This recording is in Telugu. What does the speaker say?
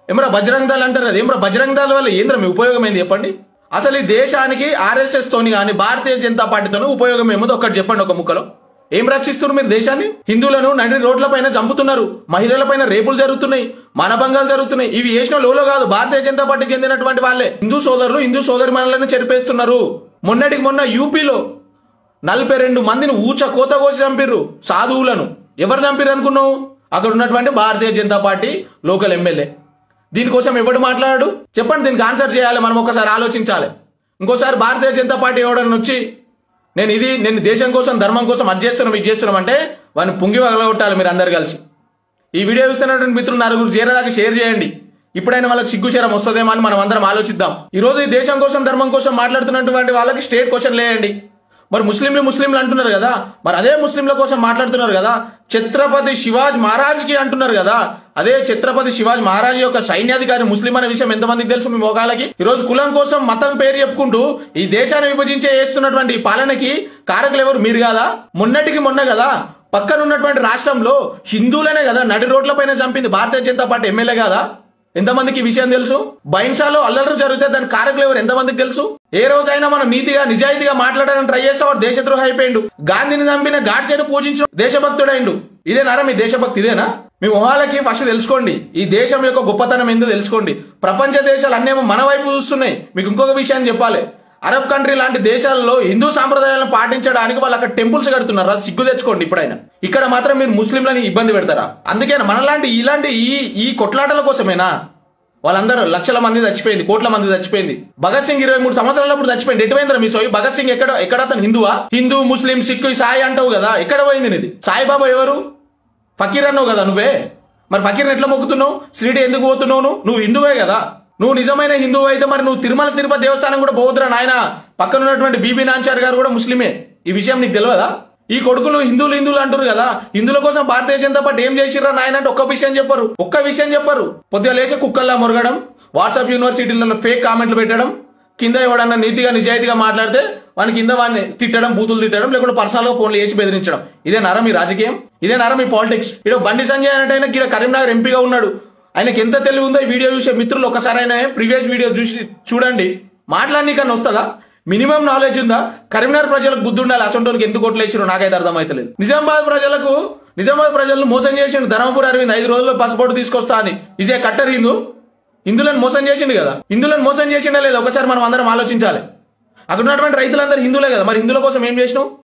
ఏమరా బజరంగ్ దళ్ అంటారు కదా ఏమరా బజరంగ్ దళ్ వల్ల ఏంద్ర మీ ఉపయోగం ఏంది చెప్పండి అసలు ఈ దేశానికి ఆర్ఎస్ఎస్ తోని కానీ భారతీయ జనతా పార్టీతోని ఉపయోగం ఏముందో ఒక్కటి చెప్పండి ఒక ముక్కలో ఏం రక్షిస్తున్నారు మీరు దేశాన్ని హిందువులను నడి రోడ్ల పైన చంపుతున్నారు మహిళల పైన రేపులు జరుగుతున్నాయి మానభంగాలు జరుగుతున్నాయి ఇవి చేసిన లోలో కాదు భారతీయ జనతా పార్టీ చెందినటువంటి వాళ్ళే హిందూ సోదరులు హిందూ సోదరి మనలను చెరిపేస్తున్నారు మొన్నటికి మొన్న యూపీలో నలభై రెండు మందిని ఊచ కోత కోసి చంపిర్రు సాధువులను ఎవరు చంపిర్రు అనుకున్నావు అక్కడ ఉన్నటువంటి Bharatiya Janata party local MLA దీనికోసం ఎవడు మాట్లాడాడు చెప్పండి దీనికి ఆన్సర్ చేయాలి మనం ఒకసారి ఆలోచించాలి ఇంకోసారి భారతీయ జనతా పార్టీ ఎవడన్నా వచ్చి నేను ఇది నేను దేశం కోసం ధర్మం కోసం అది చేస్తున్నాం ఇది చేస్తున్నాం అంటే వాడిని పుంగి వగలగొట్టాలి మీరు అందరు కలిసి ఈ వీడియో చూస్తున్నటువంటి మిత్రులు నలుగురు చేరేదాకా షేర్ చేయండి ఇప్పుడైనా వాళ్ళకి సిగ్గు శరం వస్తుందేమో అని మనం అందరం ఆలోచిద్దాం ఈ రోజు ఈ దేశం కోసం ధర్మం కోసం మాట్లాడుతున్నటువంటి వాళ్ళకి స్టేట్ క్వశ్చన్ లేయండి మరి ముస్లింలు ముస్లింలు అంటున్నారు కదా మరి అదే ముస్లింల కోసం మాట్లాడుతున్నారు కదా ఛత్రపతి శివాజ్ మహారాజ్ కి అంటున్నారు కదా అదే ఛత్రపతి శివాజ్ మహారాజ్ యొక్క సైన్యాధికారి ముస్లిం అనే విషయం ఎంతమందికి తెలుసు మీ మొగాలకి ఈ రోజు కులం కోసం మతం పేరు చెప్పుకుంటూ ఈ దేశాన్ని విభజించే చేస్తున్నటువంటి ఈ పాలనకి కారకులు ఎవరు మీరు కాదా మొన్నటికి మొన్న కదా పక్కన ఉన్నటువంటి రాష్ట్రంలో హిందువులనే కదా నడి రోడ్ల పైన చంపింది భారతీయ జనతా పార్టీ ఎమ్మెల్యే కాదా ఎంతమందికి ఈ విషయం తెలుసు బైన్షాలో అల్లర్లు జరిగితే దాని కారకులు ఎవరు ఎంతమందికి తెలుసు ఏ రోజైనా మనం నీతిగా నిజాయితీగా మాట్లాడాలని ట్రై చేస్తే వాడు దేశద్రోహ అయిపోయిండు గాంధీని చంపిన గాడ్సేను పూజించిన దేశభక్తుడైండు ఇదేనారా మీ దేశభక్తి ఇదేనా మీ మొహాలకి ఫస్ట్ తెలుసుకోండి ఈ దేశం యొక్క గొప్పతనం ఏందో తెలుసుకోండి ప్రపంచ దేశాలు అన్నేమో మన వైపు చూస్తున్నాయి మీకు ఇంకొక విషయాన్ని చెప్పాలి అరబ్ కంట్రీ లాంటి దేశాల్లో హిందూ సాంప్రదాయాలను పాటించడానికి వాళ్ళు అక్కడ టెంపుల్స్ కడుతున్నారా సిగ్గు తెచ్చుకోండి ఇప్పుడైనా ఇక్కడ మాత్రం మీరు ముస్లింలని ఇబ్బంది పెడతారా అందుకేనా మనలాంటి ఇలాంటి ఈ ఈ కొట్లాటల కోసమేనా వాళ్ళందరూ లక్షల మంది చచ్చిపోయింది కోట్ల మంది చచ్చిపోయింది భగత్ సింగ్ ఇరవై మూడు సంవత్సరాలప్పుడు చచ్చిపోయింది ఎటువైందిరా మీ సోయి భగత్ సింగ్ ఎక్కడ ఎక్కడ అతను హిందువా హిందూ ముస్లిం సిక్కు సాయి అంటావు కదా ఎక్కడ పోయింది నీది సాయిబాబా ఎవరు ఫకీర్ అన్నావు కదా నువ్వే మరి ఫకీర్ని ఎట్లా మొక్కుతున్నావు షిరిడి ఎందుకు పోతున్నావు నువ్వు? నువ్వు హిందువే కదా నువ్వు నిజమైన హిందువు అయితే మరి నువ్వు తిరుమల తిరుపతి దేవస్థానం కూడా పోవద్దురా నాయన పక్కన ఉన్నటువంటి బీబీ నాంచార్ గారు కూడా ముస్లిమే ఈ విషయం నీకు తెలియదా ఈ కొడుకులు హిందువులు హిందువులు అంటారు కదా హిందువుల కోసం భారతీయ జనతా పార్టీ ఏం చేసిర్రా నాయన అంటే ఒక్క విషయం చెప్పరు ఒక్క విషయం చెప్పరు పొద్దుగా లేచి కుక్కల్లా మురగడం వాట్సాప్ యూనివర్సిటీలలో ఫేక్ కామెంట్లు పెట్టడం కింద ఎవడన్నా నీతిగా నిజాయితీగా మాట్లాడితే వాని కింద వాడిని తిట్టడం బూతులు తిట్టడం లేకుంటే పర్సనల్ గా ఫోన్లు చేసి బెదిరించడం ఇదే నరం మీ రాజకీయం ఇదే నరం మీ పాలిటిక్స్ ఇక్కడ బండి సంజయ్ అంటే ఆయన ఇక్కడ కరీంనగర్ ఎంపీగా ఉన్నాడు ఆయనకి ఎంత తెలివి ఉందో ఈ వీడియో చూసే మిత్రులు ఒకసారి ఆయన ప్రీవియస్ వీడియో చూసి చూడండి మాట్లాడనీకన్నా వస్తుందా మినిమం నాలెడ్జ్ ఉందా కరీంనగర్ ప్రజలకు బుద్ధి ఉండాలి అసంటోనికి ఎందుకు ఓట్లు వేసిరో నాకైతే అర్థమైతలేదు నిజామాబాద్ ప్రజలకు నిజామాబాద్ ప్రజలను మోసం చేసిండు ధర్మపురి అరవింద్ ఐదు రోజుల్లో పసుపోటు తీసుకొస్తా అని ఇజే కట్టర్ హిందూ హిందువులను మోసం చేసిండు కదా హిందువులను మోసం చేసిండా లేదా ఒకసారి మనం అందరం ఆలోచించాలి అక్కడ ఉన్నటువంటి రైతులందరూ హిందువులే కదా మరి హిందువుల కోసం ఏం చేసినావు